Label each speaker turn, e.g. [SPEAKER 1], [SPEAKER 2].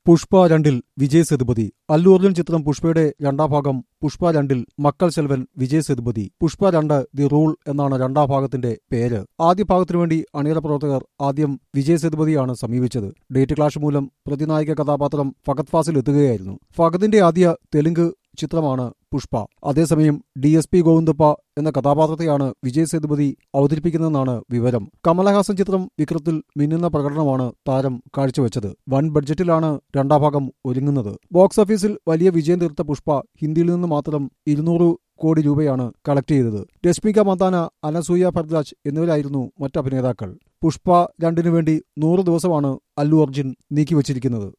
[SPEAKER 1] പുഷ്പ രണ്ടിൽ വിജയ് സേതുപതി അല്ലു അർജുൻ ചിത്രം പുഷ്പയുടെ രണ്ടാം ഭാഗം പുഷ്പ രണ്ടിൽ മക്കൾ സെൽവൻ വിജയ് സേതുപതി പുഷ്പ രണ്ട് ദി റൂൾ എന്നാണ് രണ്ടാം ഭാഗത്തിന്റെ പേര് ആദ്യ ഭാഗത്തിനു വേണ്ടി അണിയറ പ്രവർത്തകർ ആദ്യം വിജയ് സേതുപതിയാണ് സമീപിച്ചത് ഡേറ്റ് ക്ലാഷ് മൂലം പ്രതിനായക കഥാപാത്രം ഫഗത് ഫാസിൽ എത്തുകയായിരുന്നു ഫഗതിന്റെ ആദ്യ തെലുങ്ക് ചിത്രമാണ് പുഷ്പ അതേസമയം ഡി എസ് പി ഗോവിന്ദപ്പ എന്ന കഥാപാത്രത്തെയാണ് വിജയ് സേതുപതി അവതരിപ്പിക്കുന്നതെന്നാണ് വിവരം കമലഹാസൻ ചിത്രം വിക്രത്തിൽ മിന്നുന്ന പ്രകടനമാണ് താരം കാഴ്ചവെച്ചത് വൻ ബഡ്ജറ്റിലാണ് രണ്ടാം ഭാഗം ഒരുങ്ങുന്നത് ബോക്സ് ഓഫീസിൽ വലിയ വിജയം തീർത്ത പുഷ്പ ഹിന്ദിയിൽ നിന്ന് മാത്രം ഇരുന്നൂറ് കോടി രൂപയാണ് കളക്ട് ചെയ്തത് രശ്മിക മന്ദാന അനസൂയ ഭരദ്വാജ് എന്നിവരായിരുന്നു മറ്റ് അഭിനേതാക്കൾ പുഷ്പ രണ്ടിനു വേണ്ടി നൂറ് ദിവസമാണ് അല്ലു അർജുൻ നീക്കിവച്ചിരിക്കുന്നത്